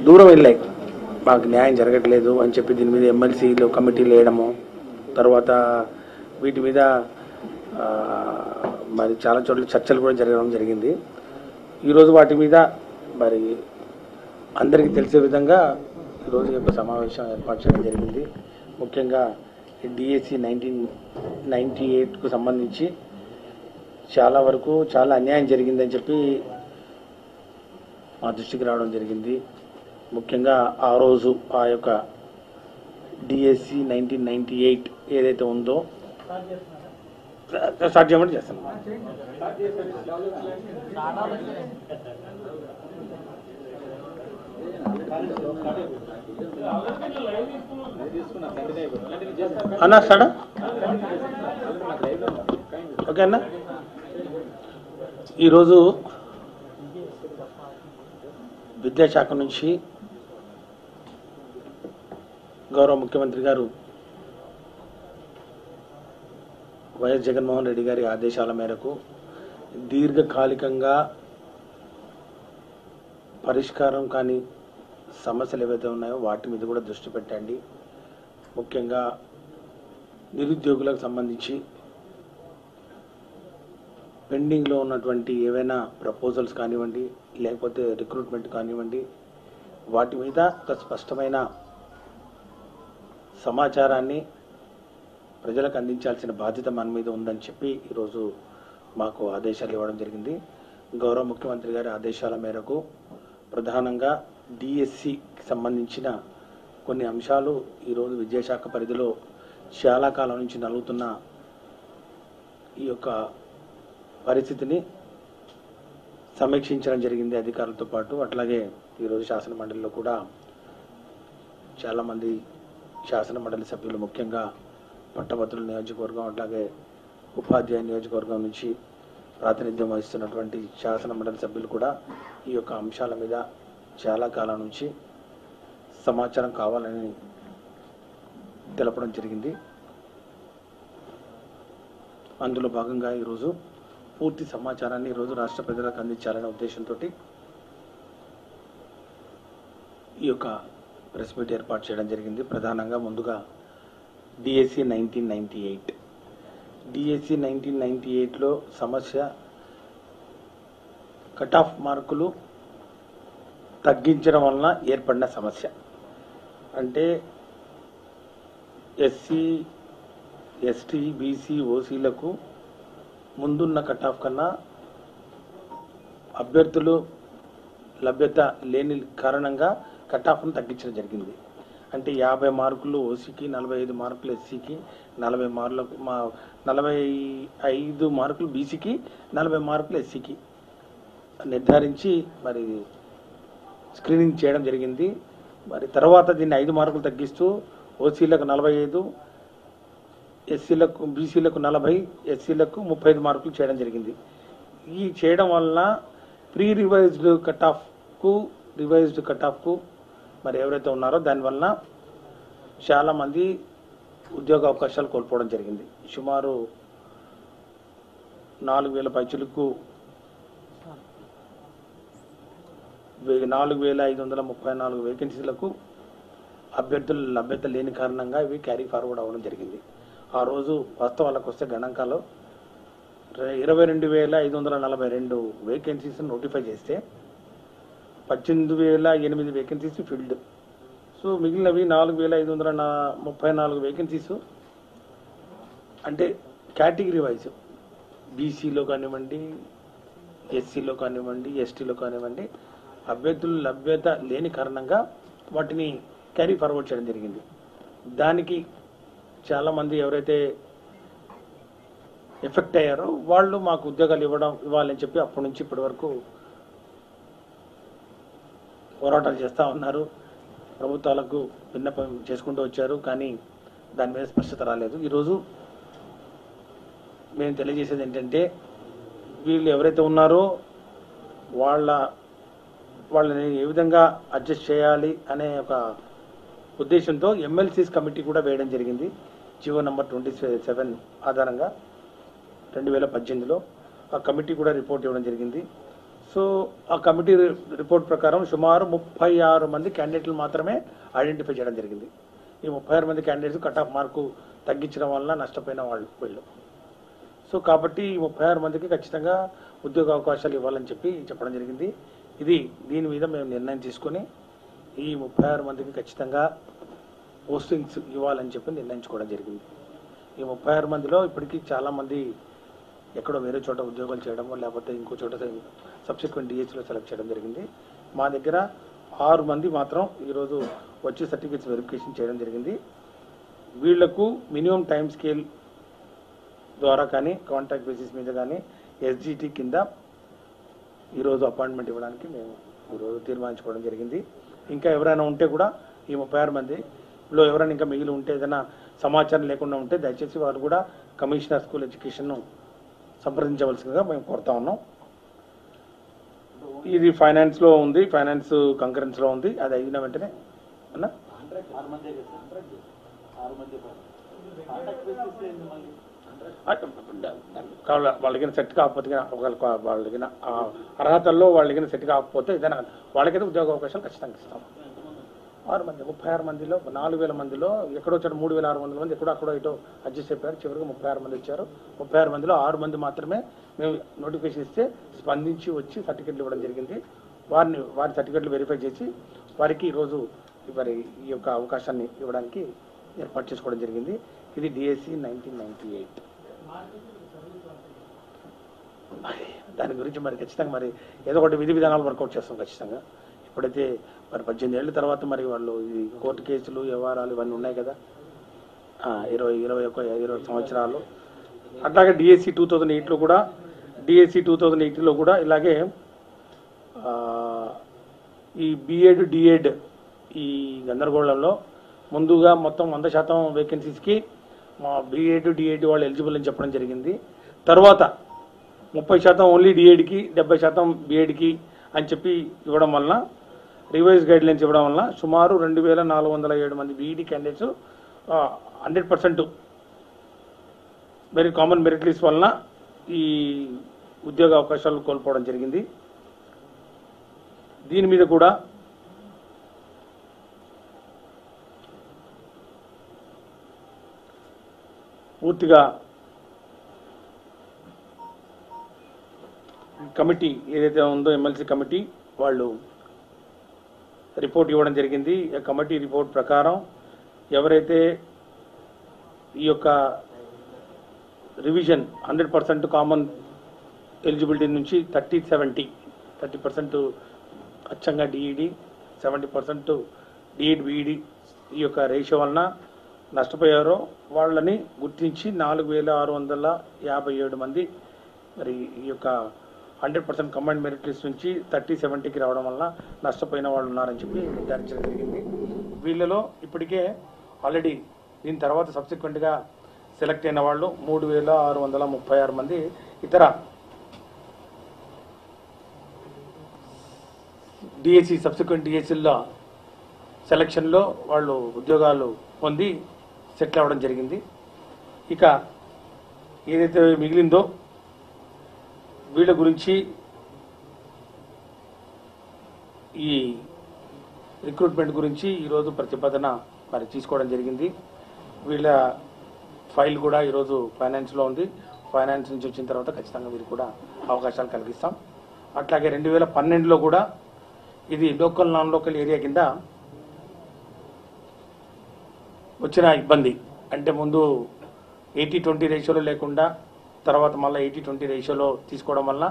దూరం వెళ్ళాయి మాకు న్యాయం జరగట్లేదు అని చెప్పి దీని మీద ఎమ్మెల్సీలు కమిటీలు వేయడము తర్వాత వీటి మీద ఆ, మరి చాలా చోట్ల చర్చలు కూడా జరగడం జరిగింది ఈరోజు వాటి మీద మరి అందరికీ తెలిసే విధంగా ఈరోజు ఈ యొక్క సమావేశం ఏర్పాటు చేయడం జరిగింది ముఖ్యంగా డిఎస్సి నైన్టీన్ నైంటీ ఎయిట్కు సంబంధించి చాలా వరకు చాలా అన్యాయం జరిగిందని చెప్పి మా దృష్టికి రావడం జరిగింది ముఖ్యంగా ఆ రోజు ఆ యొక్క డిఎస్సి నైన్టీన్ నైంటీ ఎయిట్ ఏదైతే ఉందో స్టార్ట్ చేయమని చేస్తాను అన్నా స్టార్ట్ ఓకే అన్న ఈరోజు విద్యాశాఖ నుంచి గౌరవ ముఖ్యమంత్రి గారు వైఎస్ జగన్మోహన్ రెడ్డి గారి ఆదేశాల మేరకు దీర్ఘకాలికంగా పరిష్కారం కాని సమస్యలు ఏవైతే ఉన్నాయో వాటి మీద కూడా దృష్టి పెట్టండి ముఖ్యంగా నిరుద్యోగులకు సంబంధించి పెండింగ్లో ఉన్నటువంటి ఏవైనా ప్రపోజల్స్ కానివ్వండి లేకపోతే రిక్రూట్మెంట్ కానివ్వండి వాటి మీద ఒక స్పష్టమైన సమాచారాన్ని ప్రజలకు అందించాల్సిన బాధ్యత మన మీద ఉందని చెప్పి ఈరోజు మాకు ఆదేశాలు ఇవ్వడం జరిగింది గౌరవ ముఖ్యమంత్రి గారి ఆదేశాల మేరకు ప్రధానంగా డిఎస్సికి సంబంధించిన కొన్ని అంశాలు ఈరోజు విద్యాశాఖ పరిధిలో చాలా కాలం నుంచి నలుగుతున్న ఈ యొక్క పరిస్థితిని సమీక్షించడం జరిగింది అధికారులతో పాటు అట్లాగే ఈరోజు శాసన మండలిలో కూడా చాలామంది శాసన మండలి సభ్యులు ముఖ్యంగా పట్టభద్రుల నియోజకవర్గం అట్లాగే ఉపాధ్యాయ నియోజకవర్గం నుంచి ప్రాతినిధ్యం వహిస్తున్నటువంటి శాసన మండలి సభ్యులు కూడా ఈ యొక్క అంశాల మీద చాలా కాలం నుంచి సమాచారం కావాలని తెలపడం జరిగింది అందులో భాగంగా ఈరోజు పూర్తి సమాచారాన్ని ఈరోజు రాష్ట్ర ప్రజలకు అందించాలనే ఉద్దేశంతో ఈ యొక్క ప్రెస్ మీట్ ఏర్పాటు చేయడం జరిగింది ప్రధానంగా ముందుగా DSC nineteen ninety eight DSC nineteen ninety ఎయిట్లో సమస్య కట్ ఆఫ్ మార్కులు తగ్గించడం వలన ఏర్పడిన సమస్య అంటే ఎస్సీ ఎస్టీ బీసీ ఓసీలకు ముందున్న కట్ ఆఫ్ కన్నా అభ్యర్థులు లభ్యత లేని కారణంగా కట్ ఆఫ్ను తగ్గించడం జరిగింది అంటే యాభై మార్కులు ఓసీకి నలభై ఐదు మార్కులు ఎస్సీకి నలభై మార్కులకు మా నలభై ఐదు మార్కులు బీసీకి నలభై మార్కులు ఎస్సీకి నిర్ధారించి మరి స్క్రీనింగ్ చేయడం జరిగింది మరి తర్వాత దీన్ని ఐదు మార్కులు తగ్గిస్తూ ఓసీలకు నలభై ఐదు ఎస్సీలకు బీసీలకు నలభై ఎస్సీలకు ముప్పై ఐదు మార్కులు చేయడం జరిగింది ఈ చేయడం వలన ప్రీ రివైజ్డ్ కట్ ఆఫ్కు రివైజ్డ్ కట్ ఆఫ్కు మరి ఎవరైతే ఉన్నారో దానివల్ల చాలామంది ఉద్యోగ అవకాశాలు కోల్పోవడం జరిగింది సుమారు నాలుగు వేల పైచులకు వే- నాలుగు వేల ఐదు వందల ముప్పై నాలుగు వేకెన్సీలకు అభ్యర్థులు లభ్యత లేని కారణంగా ఇవి క్యారీ ఫార్వర్డ్ అవ్వడం జరిగింది ఆ రోజు వాస్తవాలకు వస్తే గణాంకాలు రె- ఇరవై రెండు వేల ఐదు వందల నలభై రెండు వేకెన్సీస్ నోటిఫై చేస్తే పద్దెనిమిది వేల ఎనిమిది వేకెన్సీస్ ఫిల్డ్ సో మిగిలినవి నాలుగు వేల ఐదు వందల నా- ముప్పై నాలుగు వేకెన్సీస్ అంటే కేటగిరీ వైజ్ బీసీలో కానివ్వండి ఎస్సీలో కానివ్వండి ఎస్టీలో కానివ్వండి అభ్యర్థులు లభ్యత లేని కారణంగా వాటిని క్యారీ ఫార్వర్డ్ చేయడం జరిగింది దానికి చాలామంది ఎవరైతే ఎఫెక్ట్ అయ్యారో వాళ్ళు మాకు ఉద్యోగాలు ఇవ్వడం ఇవ్వాలని చెప్పి అప్పటి నుంచి ఇప్పటి వరకు పోరాటాలు చేస్తూ ఉన్నారు ప్రభుత్వాలకు విన్నపం చేసుకుంటూ వచ్చారు కానీ దాని మీద స్పష్టత రాలేదు ఈరోజు మేము తెలియజేసేది ఏంటంటే వీళ్ళు ఎవరైతే ఉన్నారో వాళ్ళ వాళ్ళని ఏ విధంగా అడ్జస్ట్ చేయాలి అనే ఒక ఉద్దేశంతో ఎమ్మెల్సీస్ కమిటీ కూడా వేయడం జరిగింది జివో నంబర్ ట్వంటీ సెవెన్ ఆధారంగా రెండు వేల పద్దెనిమిదిలో ఆ కమిటీ కూడా రిపోర్ట్ ఇవ్వడం జరిగింది సో ఆ కమిటీ రి- రిపోర్ట్ ప్రకారం సుమారు ముప్పై ఆరు మంది క్యాండిడేట్లు మాత్రమే ఐడెంటిఫై చేయడం జరిగింది ఈ ముప్పై ఆరు మంది క్యాండిడేట్స్ కట్ ఆఫ్ మార్కు తగ్గించడం వల్ల నష్టపోయిన వాళ్ళు వీళ్ళు సో కాబట్టి ఈ ముప్పై ఆరు మందికి ఖచ్చితంగా ఉద్యోగ అవకాశాలు ఇవ్వాలని చెప్పి చెప్పడం జరిగింది ఇది దీని మీద మేము నిర్ణయం తీసుకొని ఈ ముప్పై ఆరు మందికి ఖచ్చితంగా పోస్టింగ్స్ ఇవ్వాలని చెప్పి నిర్ణయించుకోవడం జరిగింది ఈ ముప్పై ఆరు మందిలో ఇప్పటికీ చాలా మంది ఎక్కడో వేరే చోట ఉద్యోగాలు చేయడమో లేకపోతే ఇంకో చోట సబ్సిక్వెంట్ డిహెచ్లో సెలెక్ట్ చేయడం జరిగింది మా దగ్గర ఆరు మంది మాత్రం ఈరోజు వచ్చి సర్టిఫికేట్స్ వెరిఫికేషన్ చేయడం జరిగింది వీళ్లకు మినిమం టైం స్కేల్ ద్వారా కానీ కాంట్రాక్ట్ బేసిస్ మీద కానీ ఎస్జిటి కింద ఈరోజు అపాయింట్మెంట్ ఇవ్వడానికి మేము ఈరోజు తీర్మానించుకోవడం జరిగింది ఇంకా ఎవరైనా ఉంటే కూడా ఈ ముప్పై ఆరు మందిలో ఎవరైనా ఇంకా మిగిలి ఉంటే ఏదైనా సమాచారం లేకుండా ఉంటే దయచేసి వారు కూడా కమిషనర్ స్కూల్ ఎడ్యుకేషన్ను సంప్రదించవలసిందిగా మేము కోరుతా ఉన్నాం ఇది ఫైనాన్స్లో ఉంది ఫైనాన్స్ కంకరెన్స్లో ఉంది అది అయిన వెంటనే అన్నా కావాలి వాళ్ళకి సెట్ కాకపోతే గిన ఒకవేళ కా- వాళ్ళకి గిన ఆ అర్హతల్లో వాళ్ళకి సెట్ కాకపోతే ఏదైనా వాళ్ళకైతే ఉద్యోగ అవకాశాలు ఖచ్చితంగా ఇస్తాం ఆరు మంది ముప్పై ఆరు మందిలో నాలుగు వేల మందిలో ఎక్కడో వచ్చాడు మూడు వేల ఆరు వందల మంది ఎక్కడో అక్కడో ఇటో అడ్జస్ట్ అయిపోయారు చివరికి ముప్పై ఆరు మంది వచ్చారు ముప్పై ఆరు మందిలో ఆరు మంది మాత్రమే మేము నోటిఫికేషన్ ఇస్తే స్పందించి వచ్చి సర్టిఫికెట్లు ఇవ్వడం జరిగింది వారిని వారి సర్టిఫికెట్లు వెరిఫై చేసి వారికి ఈరోజు మరి ఈ యొక్క అవకాశాన్ని ఇవ్వడానికి ఏర్పాటు చేసుకోవడం జరిగింది ఇది డిఎస్సి నైన్టీన్ నైన్టీ ఎయిట్ దాని గురించి మరి ఖచ్చితంగా మరి ఏదో ఒకటి విధి విధానాలు వర్కౌట్ చేస్తాం ఖచ్చితంగా ఇప్పుడైతే మరి పద్దెనిమిది ఏళ్ళ తర్వాత మరి వాళ్ళు ఈ కోర్టు కేసులు వ్యవహారాలు ఇవన్నీ ఉన్నాయి కదా ఆ, ఇరవై ఇరవై ఒక ఇరవై సంవత్సరాలు అట్లాగే డిఎస్సి టూ థౌజండ్ ఎయిట్లో కూడా డిఎస్సి టూ థౌజండ్ ఎయిట్లో కూడా ఇలాగే ఆ, ఈ బిఎడ్ డిఎడ్ ఈ గందరగోళంలో ముందుగా మొత్తం వంద శాతం వేకెన్సీస్కి మా బిఎడ్ డిఎడ్ వాళ్ళు ఎలిజిబుల్ అని చెప్పడం జరిగింది తర్వాత ముప్పై శాతం ఓన్లీ డిఎడ్కి డెబ్బై శాతం బిఎడ్కి అని చెప్పి ఇవ్వడం వలన రివైజ్ గైడ్ లైన్స్ ఇవ్వడం వలన సుమారు రెండు వేల నాలుగు వందల ఏడు మంది BEd candidates hundred percent very common merit list వలన ఈ ఉద్యోగ అవకాశాలు కోల్పోవడం జరిగింది దీని మీద కూడా పూర్తిగా కమిటీ ఏదైతే ఉందో ఎమ్మెల్సీ కమిటీ వాళ్ళు రిపోర్ట్ ఇవ్వడం జరిగింది ఆ కమిటీ రిపోర్ట్ ప్రకారం ఎవరైతే ఈ యొక్క revision hundred percent common eligibility నుంచి థర్టీ సెవెంటీ థర్టీ పర్సెంట్ అచ్చంగా DEd seventy percent DEd BEd ఈ యొక్క రేషియో వలన నష్టపోయారో వాళ్ళని గుర్తించి నాలుగు వేల ఆరు వందల యాభై ఏడు మంది మరి ఈ యొక్క hundred percent combined merit list నుంచి థర్టీ సెవెంటీకి రావడం వల్ల నష్టపోయిన వాళ్ళు ఉన్నారని చెప్పి నిర్ధారించడం జరిగింది వీళ్ళలో ఇప్పటికే ఆల్రెడీ దీని తర్వాత సబ్సిక్వెంట్గా సెలెక్ట్ అయిన వాళ్ళు మూడు వేల ఆరు వందల ముప్పై ఆరు మంది ఇతర డిఎస్సి సబ్సిక్వెంట్ డిఎస్సిల్లో సెలక్షన్లో వాళ్ళు ఉద్యోగాలు పొంది సెటిల్ అవ్వడం జరిగింది ఇక ఏదైతే మిగిలిందో వీళ్ళ గురించి ఈ రిక్రూట్మెంట్ గురించి ఈరోజు ప్రతిపాదన మరి తీసుకోవడం జరిగింది వీళ్ళ ఫైల్ కూడా ఈరోజు ఫైనాన్స్లో ఉంది ఫైనాన్స్ నుంచి వచ్చిన తర్వాత ఖచ్చితంగా వీరికి కూడా అవకాశాలు కలిగిస్తాం అట్లాగే రెండు వేల పన్నెండులో కూడా ఇది లోకల్ నాన్ లోకల్ ఏరియా కింద వచ్చిన ఇబ్బంది అంటే ముందు ఎయిటీ ట్వంటీ రేషియోలో లేకుండా తర్వాత మళ్ళీ ఎయిటీ ట్వంటీ రేషియోలో తీసుకోవడం వల్ల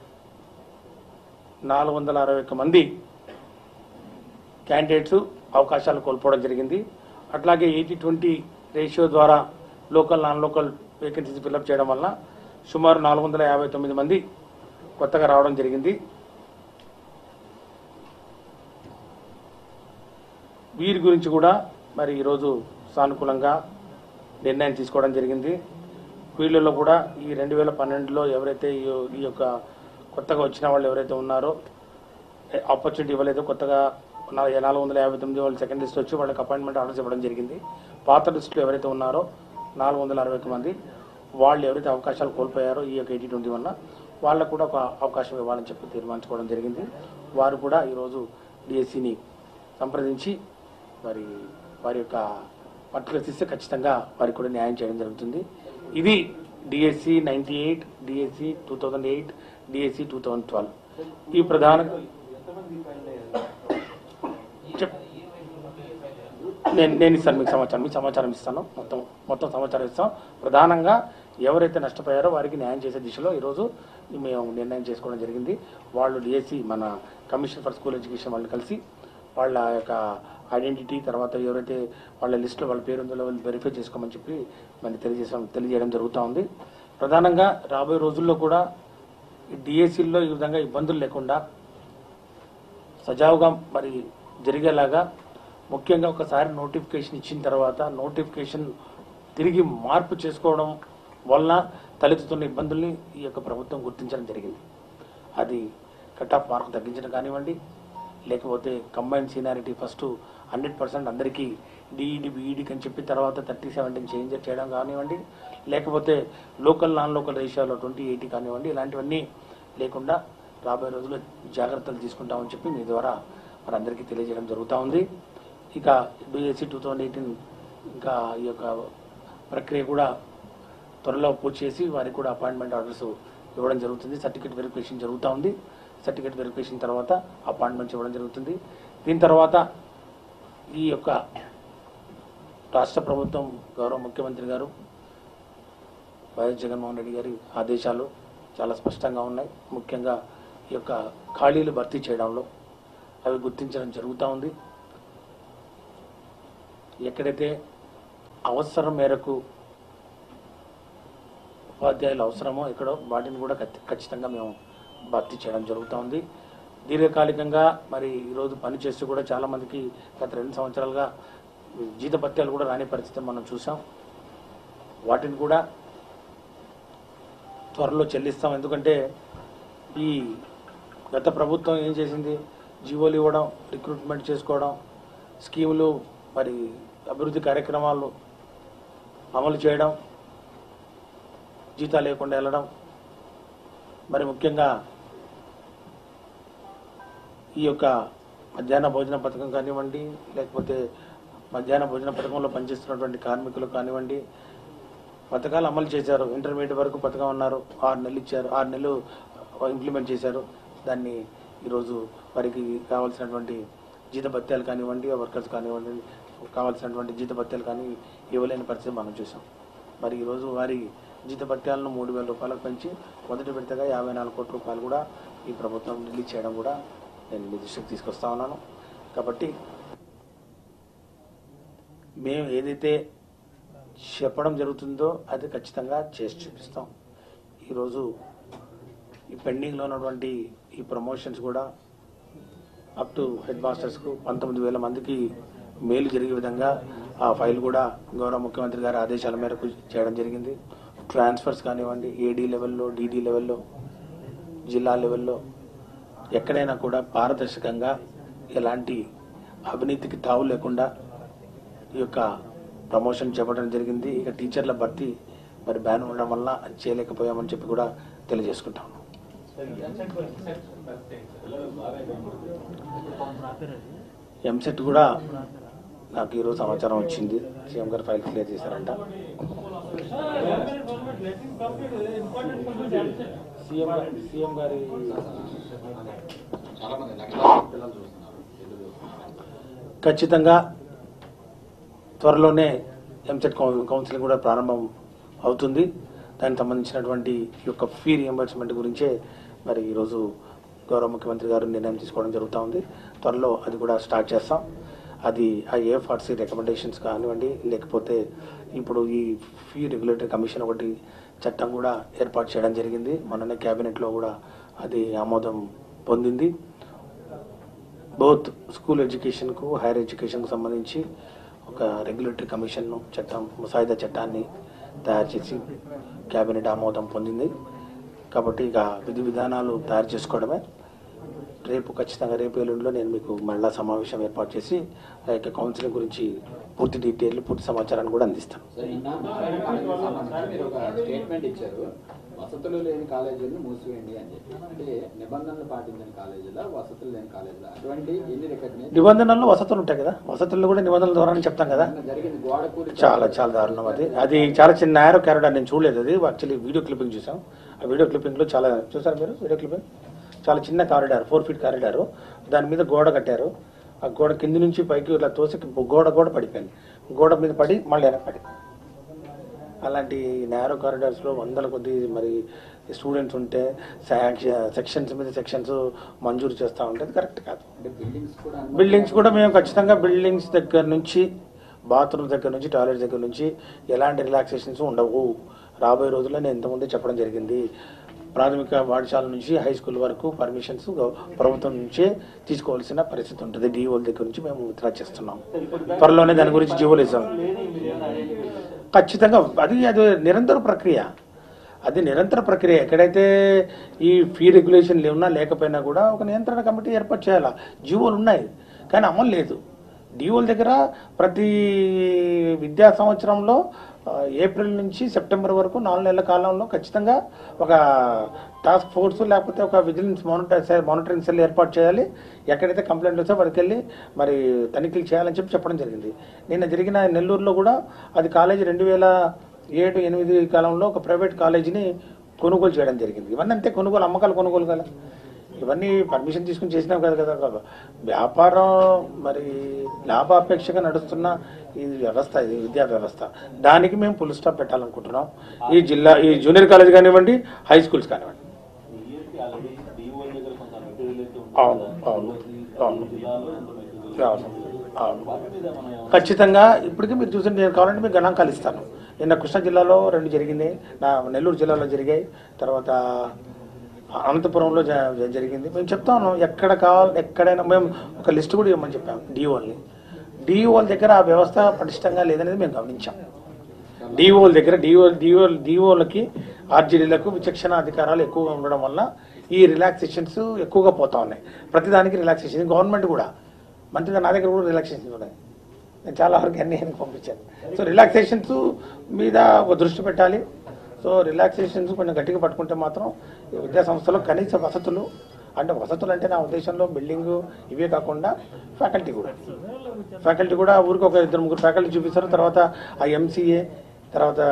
నాలుగు వందల అరవై ఒక్క మంది క్యాండిడేట్స్ అవకాశాలు కోల్పోవడం జరిగింది అట్లాగే ఎయిటీ ట్వంటీ రేషియో ద్వారా local non local vacancies fill up చేయడం వల్ల సుమారు నాలుగు వందల యాభై తొమ్మిది మంది కొత్తగా రావడం జరిగింది వీరి గురించి కూడా మరి ఈరోజు సానుకూలంగా నిర్ణయం తీసుకోవడం జరిగింది వీళ్ళలో కూడా ఈ రెండు వేల పన్నెండులో ఎవరైతే ఈ ఈ యొక్క కొత్తగా వచ్చిన వాళ్ళు ఎవరైతే ఉన్నారో ఆపర్చునిటీ ఇవ్వలేదు కొత్తగా నా- నాలుగు వందల యాభై తొమ్మిది వాళ్ళు సెకండ్ లిస్ట్ వచ్చి వాళ్ళకి అపాయింట్మెంట్ ఆర్డర్స్ ఇవ్వడం జరిగింది పాత లిస్టులో ఎవరైతే ఉన్నారో నాలుగు వందల అరవై ఒక్క మంది వాళ్ళు ఎవరైతే అవకాశాలు కోల్పోయారో ఈ యొక్క ఎయిటీ ట్వంటీ వల్ల వాళ్ళకు కూడా ఒక అవకాశం ఇవ్వాలని చెప్పి తీర్మానించుకోవడం జరిగింది వారు కూడా ఈరోజు డిఎస్సిని సంప్రదించి మరి వారి యొక్క పర్టికులర్స్ ఇస్తే ఖచ్చితంగా వారికి కూడా న్యాయం చేయడం జరుగుతుంది ఇది DSC ninety eight DSC two thousand eight DSC two thousand twelve ఈ ప్రధాన చెప్ నేను నేను ఇస్తాను మీకు సమాచారం మీకు సమాచారం ఇస్తాను మొత్తం మొత్తం సమాచారం ఇస్తాం ప్రధానంగా ఎవరైతే నష్టపోయారో వారికి న్యాయం చేసే దిశలో ఈరోజు మేము నిర్ణయం చేసుకోవడం జరిగింది వాళ్ళు డిఎస్సి మన కమిషన్ ఫర్ స్కూల్ ఎడ్యుకేషన్ వాళ్ళు కలిసి వాళ్ళ యొక్క ఐడెంటిటీ తర్వాత ఎవరైతే వాళ్ళ లిస్టులో వాళ్ళ పేరు ఉందో వాళ్ళు వెరిఫై చేసుకోమని చెప్పి మరి తెలియజేసాం తెలియజేయడం జరుగుతూ ఉంది ప్రధానంగా రాబోయే రోజుల్లో కూడా ఈ డిఎస్సిల్లో ఈ విధంగా ఇబ్బందులు లేకుండా సజావుగా మరి జరిగేలాగా ముఖ్యంగా ఒకసారి నోటిఫికేషన్ ఇచ్చిన తర్వాత నోటిఫికేషన్ తిరిగి మార్పు చేసుకోవడం వలన తలెత్తుతున్న ఇబ్బందుల్ని ఈ యొక్క ప్రభుత్వం గుర్తించడం జరిగింది అది కట్ ఆఫ్ మార్క్ తగ్గించడం కానివ్వండి లేకపోతే combine seniority first hundred percent అందరికీ డిఈడి బీఈడికి అని చెప్పి తర్వాత థర్టీ సెవెంటీన్ చేంజ్ చేయడం కానివ్వండి లేకపోతే లోకల్ నాన్ లోకల్ రేషియోలో ట్వంటీ ఎయిటీ కానివ్వండి ఇలాంటివన్నీ లేకుండా రాబోయే రోజుల్లో జాగ్రత్తలు తీసుకుంటామని చెప్పి మీ ద్వారా మనందరికీ తెలియజేయడం జరుగుతూ ఉంది ఇక డిఎస్సి టూ థౌజండ్ ఎయిటీన్ ఇంకా ఈ యొక్క ప్రక్రియ కూడా త్వరలో పూర్తి చేసి వారికి కూడా అపాయింట్మెంట్ ఆర్డర్స్ ఇవ్వడం జరుగుతుంది సర్టిఫికేట్ వెరిఫికేషన్ జరుగుతూ ఉంది సర్టిఫికేట్ వెరిఫికేషన్ తర్వాత అపాయింట్మెంట్స్ ఇవ్వడం జరుగుతుంది దీని తర్వాత ఈ యొక్క రాష్ట్ర ప్రభుత్వం గౌరవ ముఖ్యమంత్రి గారు వైఎస్ జగన్మోహన్ రెడ్డి గారి ఆదేశాలు చాలా స్పష్టంగా ఉన్నాయి ముఖ్యంగా ఈ యొక్క ఖాళీలు భర్తీ చేయడంలో అవి గుర్తించడం జరుగుతూ ఉంది ఎక్కడైతే అవసరం మేరకు ఉపాధ్యాయులు అవసరమో ఎక్కడో వాటిని కూడా ఖచ్చి- ఖచ్చితంగా మేము భర్తీ చేయడం జరుగుతూ ఉంది దీర్ఘకాలికంగా మరి ఈరోజు పని చేస్తూ కూడా చాలా మందికి గత రెండు సంవత్సరాలుగా జీతభత్యాలు కూడా రాని పరిస్థితి మనం చూసాం వాటిని కూడా త్వరలో చెల్లిస్తాం ఎందుకంటే ఈ గత ప్రభుత్వం ఏం చేసింది జీవోలు ఇవ్వడం రిక్రూట్మెంట్ చేసుకోవడం స్కీములు మరి అభివృద్ధి కార్యక్రమాలు అమలు చేయడం జీతాలు లేకుండా వెళ్ళడం మరి ముఖ్యంగా ఈ యొక్క మధ్యాహ్న భోజన పథకం కానివ్వండి లేకపోతే మధ్యాహ్న భోజన పథకంలో పనిచేస్తున్నటువంటి కార్మికులు కానివ్వండి పథకాలు అమలు చేశారు ఇంటర్మీడియట్ వరకు పథకం అన్నారు ఆరు నెలలు ఇచ్చారు ఆరు నెలలు ఇంప్లిమెంట్ చేశారు దాన్ని ఈరోజు వారికి కావాల్సినటువంటి జీతభత్యాలు కానివ్వండి వర్కర్స్ కానివ్వండి కావాల్సినటువంటి జీతభత్యాలు కానీ ఇవ్వలేని పరిస్థితి మనం చూసాం మరి ఈరోజు వారి జీతభత్యాలను మూడు వేల రూపాయలకు పెంచి మొదటి విడతగా యాభై నాలుగు కోట్ల రూపాయలు కూడా ఈ ప్రభుత్వం రిలీజ్ చేయడం కూడా నేను మీ దృష్టికి తీసుకొస్తా ఉన్నాను కాబట్టి మేము ఏదైతే చెప్పడం జరుగుతుందో అది ఖచ్చితంగా చేసి చూపిస్తాం ఈరోజు ఈ పెండింగ్లో ఉన్నటువంటి ఈ ప్రమోషన్స్ కూడా అప్ టు హెడ్ మాస్టర్స్కు పంతొమ్మిది వేల మందికి మేలు జరిగే విధంగా ఆ ఫైల్ కూడా గౌరవ ముఖ్యమంత్రి గారి ఆదేశాల మేరకు చేయడం జరిగింది ట్రాన్స్ఫర్స్ కానివ్వండి ఏడీ లెవెల్లో డీడీ లెవెల్లో జిల్లా లెవెల్లో ఎక్కడైనా కూడా పారదర్శకంగా ఎలాంటి అవినీతికి తావు లేకుండా ఈ యొక్క ప్రమోషన్ చెప్పడం జరిగింది ఇక టీచర్ల భర్తీ మరి బ్యాన్ ఉండడం వల్ల అది చేయలేకపోయామని చెప్పి కూడా తెలియజేసుకుంటాం ఎంసెట్ కూడా నాకు ఈరోజు సమాచారం వచ్చింది సీఎం గారు ఫైల్ క్లియర్ చేశారంట సీఎం గారి సీఎం గారి చాలా మంది లక్షలాది పిల్లలు చూస్తున్నారు తెలుగు ఖచ్చితంగా త్వరలోనే ఎంసెట్ కౌ- కౌన్సిలింగ్ కూడా ప్రారంభం అవుతుంది దానికి సంబంధించినటువంటి ఈ యొక్క ఫీ రియంబర్స్మెంట్ గురించే మరి ఈరోజు గౌరవ ముఖ్యమంత్రి గారు నిర్ణయం తీసుకోవడం జరుగుతూ ఉంది త్వరలో అది కూడా స్టార్ట్ చేస్తాం అది ఆ ఏఎఫ్ఆర్సీ రికమెండేషన్స్ కానివ్వండి లేకపోతే ఇప్పుడు ఈ ఫీ రెగ్యులేటరీ కమిషన్ ఒకటి చట్టం కూడా ఏర్పాటు చేయడం జరిగింది మొన్ననే క్యాబినెట్లో కూడా అది ఆమోదం పొందింది బోత్ స్కూల్ ఎడ్యుకేషన్కు హైయర్ ఎడ్యుకేషన్కు సంబంధించి ఒక రెగ్యులేటరీ కమిషన్ను చట్టం ముసాయిదా చట్టాన్ని తయారు చేసి కేబినెట్ ఆమోదం పొందింది కాబట్టి ఇక విధి విధానాలు తయారు చేసుకోవడమే రేపు ఖచ్చితంగా రేపు ఎల్లుండిలో నేను మీకు మళ్ళా సమావేశం ఏర్పాటు చేసి ఆ యొక్క కౌన్సిలింగ్ గురించి పూర్తి డీటెయిల్ పూర్తి సమాచారాన్ని కూడా అందిస్తాను సార్ నిన్న నారాయణ కాలేజీకి సంబంధించి మీరు ఒక స్టేట్మెంట్ ఇచ్చారు వసతులు లేని కాలేజీలను మూసివేయండి అని చెప్పి అంటే నిబంధనలు పాటించని కాలేజీలా వసతులు లేని కాలేజీలా అటువంటి ఎన్ని రికగ్నైజ్ నిబంధనల్లో వసతులు ఉంటాయి కదా వసతుల్లో కూడా నిబంధనల ద్వారా చెప్తాం కదా జరిగింది గోడ కూలి చాలా చాలా దారుణం అది అది చాలా చిన్న నేరో క్యారెక్టర్ నేను చూడలేదు అది యాక్చువల్లీ వీడియో క్లిప్పింగ్ చూసాం ఆ వీడియో క్లిప్పింగ్లో చాలా చూసారు మీరు వీడియో క్లిప్పింగ్ చాలా చిన్న కారిడార్ ఫోర్ ఫీట్ కారిడారు దాని మీద గోడ కట్టారు ఆ గోడ కింది నుంచి పైకి ఇలా తోసి గోడ కూడా పడిపోయింది గోడ మీద పడి మళ్ళీ వెనక పడి అలాంటి నేరో కారిడార్స్లో వందల కొద్ది మరి స్టూడెంట్స్ ఉంటే సెక్షన్స్ మీద సెక్షన్స్ మంజూరు చేస్తూ ఉంటే అది కరెక్ట్ కాదు అంటే బిల్డింగ్స్ కూడా అన్ని- బిల్డింగ్స్ కూడా మేము ఖచ్చితంగా బిల్డింగ్స్ దగ్గర నుంచి బాత్రూమ్ దగ్గర నుంచి టాయిలెట్ దగ్గర నుంచి ఎలాంటి రిలాక్సేషన్స్ ఉండవు రాబోయే రోజుల్లో నేను ఇంతకుముందే చెప్పడం జరిగింది ప్రాథమిక పాఠశాల నుంచి హై స్కూల్ వరకు పర్మిషన్స్ ప్రభుత్వం నుంచే తీసుకోవాల్సిన పరిస్థితి ఉంటుంది డిఓల దగ్గర నుంచి మేము విత్డ్రా చేస్తున్నాం త్వరలోనే దాని గురించి జీవోలు ఇస్తాం ఖచ్చితంగా అది అది నిరంతర ప్రక్రియ అది నిరంతర ప్రక్రియ ఎక్కడైతే ఈ ఫీ రెగ్యులేషన్ ఉన్నా లేకపోయినా కూడా ఒక నియంత్రణ కమిటీ ఏర్పాటు చేయాలి జీవోలు ఉన్నాయి కానీ అమలు లేదు డిఓల దగ్గర ప్రతి విద్యా సంవత్సరంలో ఆ, ఏప్రిల్ నుంచి సెప్టెంబర్ వరకు నాలుగు నెలల కాలంలో ఖచ్చితంగా ఒక టాస్క్ ఫోర్స్ లేకపోతే ఒక vigilance monitor cell monitoring cell ఏర్పాటు చేయాలి ఎక్కడైతే కంప్లైంట్ వస్తే వారికి వెళ్ళి మరి తనిఖీలు చేయాలని చెప్పి చెప్పడం జరిగింది నిన్న జరిగిన నెల్లూరులో కూడా అది కాలేజీ రెండు వేల ఏడు ఎనిమిది కాలంలో ఒక ప్రైవేట్ కాలేజీని కొనుగోలు చేయడం జరిగింది ఇవన్నీ అంతే కొనుగోలు అమ్మకాలు కొనుగోలు కదా ఇవన్నీ పర్మిషన్ తీసుకుని చేసినాం కదా కదా కదా. వ్యాపారం మరి లాభాపేక్షగా నడుస్తున్న ఈ వ్యవస్థ ఇది విద్యా వ్యవస్థ దానికి మేము ఫుల్ స్టాప్ పెట్టాలనుకుంటున్నాం ఈ జిల్లా ఈ జూనియర్ కాలేజ్ కానివ్వండి హై స్కూల్స్ కానివ్వండి అవును అవును అవును అవును అవును ఖచ్చితంగా ఇప్పటికీ మీరు చూసి నేను కావాలంటే మీకు గణాంకాలు ఇస్తాను నిన్న కృష్ణా జిల్లాలో రెండు జరిగింది నా నెల్లూరు జిల్లాలో జరిగాయి తర్వాత అనంతపురంలో జ- జరిగింది మేము చెప్తా ఉన్నాం ఎక్కడ కావాలి ఎక్కడైనా మేము ఒక లిస్ట్ కూడా ఇవ్వమని చెప్పాం డిఓల్ని డిఓల దగ్గర ఆ వ్యవస్థ పటిష్టంగా లేదనేది మేము గమనించాం డిఓల దగ్గర డిఓ డిఓ డిఓలకి ఆర్జీడీలకు విచక్షణ అధికారాలు ఎక్కువగా ఉండడం వల్ల ఈ రిలాక్సేషన్స్ ఎక్కువగా పోతా ఉన్నాయి ప్రతిదానికి రిలాక్సేషన్ గవర్నమెంట్ కూడా మంత్రిగా నా దగ్గర కూడా రిలాక్సేషన్స్ ఉన్నాయి నేను చాలా వరకు అన్ని ఆయనకు పంపించాను సో రిలాక్సేషన్స్ మీద ఒక దృష్టి పెట్టాలి సో రిలాక్సేషన్స్ కొంచెం గట్టిగా పట్టుకుంటే మాత్రం ఈ విద్యా సంస్థలో కనీస వసతులు అంటే వసతులు అంటే నా ఉద్దేశంలో బిల్డింగ్ ఇవే కాకుండా ఫ్యాకల్టీ కూడా ఫ్యాకల్టీ కూడా ఊరికి ఒక ఇద్దరు ముగ్గురు ఫ్యాకల్టీ చూపిస్తారు తర్వాత ఆ ఎంసీఏ తర్వాత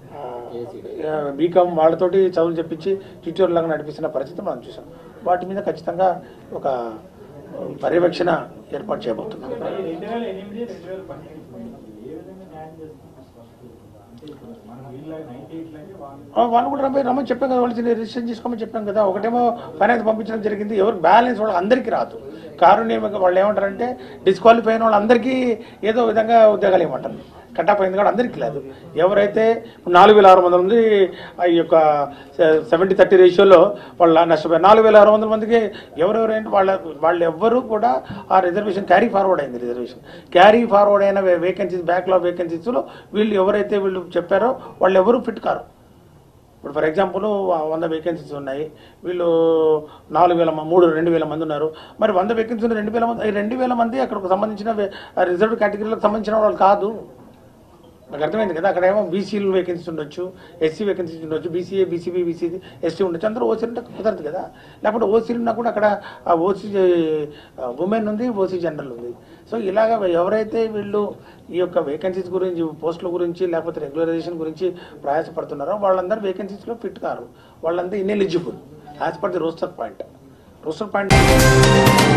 బీకామ్ వాళ్ళతోటి చదువులు చెప్పించి ట్యూటర్ లాగా నడిపిస్తున్న పరిస్థితి మనం చూసాం వాటి మీద ఖచ్చితంగా ఒక పర్యవేక్షణ ఏర్పాటు చేయబోతున్నాం రెండు వేల ఎనిమిది రెండు వేల పన్నెండు ఏ విధంగా న్యాయం చేస్తున్నారు స్పష్టంగా అంటే మనం వీళ్ళ నైన్టీ ఎయిట్ లాగే వాళ్ళు ఆ, వాళ్ళు కూడా రమ్మని రమ్మని చెప్పాం కదా వాళ్ళు రిజిస్ట్రేషన్ చేసుకోమని చెప్పాం కదా ఒకటేమో ఫైనాన్స్ పంపించడం జరిగింది ఎవరు బ్యాలెన్స్ వాళ్ళు అందరికీ రాదు కారుణ్యం వాళ్ళు ఏమంటారంటే డిస్క్వాలిఫై అయిన వాళ్ళందరికీ ఏదో విధంగా ఉద్యోగాలు ఏమంటారు కట్టా పోయింది కూడా అందరికీ లేదు ఎవరైతే నాలుగు వేల ఆరు వందల మంది ఆ యొక్క సెవెంటీ థర్టీ రేషియోలో వాళ్ళ నష్టపోయారు నాలుగు వేల ఆరు వందల మందికి ఎవరెవరైనా వాళ్ళ వాళ్ళు ఎవ్వరూ కూడా ఆ రిజర్వేషన్ క్యారీ ఫార్వర్డ్ అయింది రిజర్వేషన్ క్యారీ ఫార్వర్డ్ అయిన వేకెన్సీస్ బ్యాక్లాగ్ వేకెన్సీస్లో వీళ్ళు ఎవరైతే వీళ్ళు చెప్పారో వాళ్ళు ఎవరు ఫిట్ కారు ఇప్పుడు ఫర్ ఎగ్జాంపుల్ వంద వేకెన్సీస్ ఉన్నాయి వీళ్ళు నాలుగు వేల మ- మూడు రెండు వేల మంది ఉన్నారు మరి వంద వేకెన్సీ ఉన్న రెండు వేల మంది ఈ రెండు వేల మంది అక్కడ సంబంధించిన రిజర్వ్ కేటగిరీలకు సంబంధించిన వాళ్ళు కాదు నాకు అర్థమైంది కదా అక్కడ ఏమో బీసీలు వేకెన్సీస్ ఉండొచ్చు ఎస్సీ వేకెన్సీస్ ఉండొచ్చు బీసీఏ బీసీబీ బీసీ ఎస్టీ ఉండొచ్చు అందరూ ఓసీ ఉంటే కుదరదు కదా లేకపోతే ఓసీలు ఉన్నా కూడా అక్కడ ఓసీ ఉమెన్ ఉంది ఓసీ జనరల్ ఉంది సో ఇలాగ ఎవరైతే వీళ్ళు ఈ యొక్క వేకెన్సీస్ గురించి పోస్టుల గురించి లేకపోతే రెగ్యులరైజేషన్ గురించి ప్రయాసపడుతున్నారో వాళ్ళందరూ వేకెన్సీస్లో ఫిట్ కారు వాళ్ళందరూ ineligible as per the roster point roster point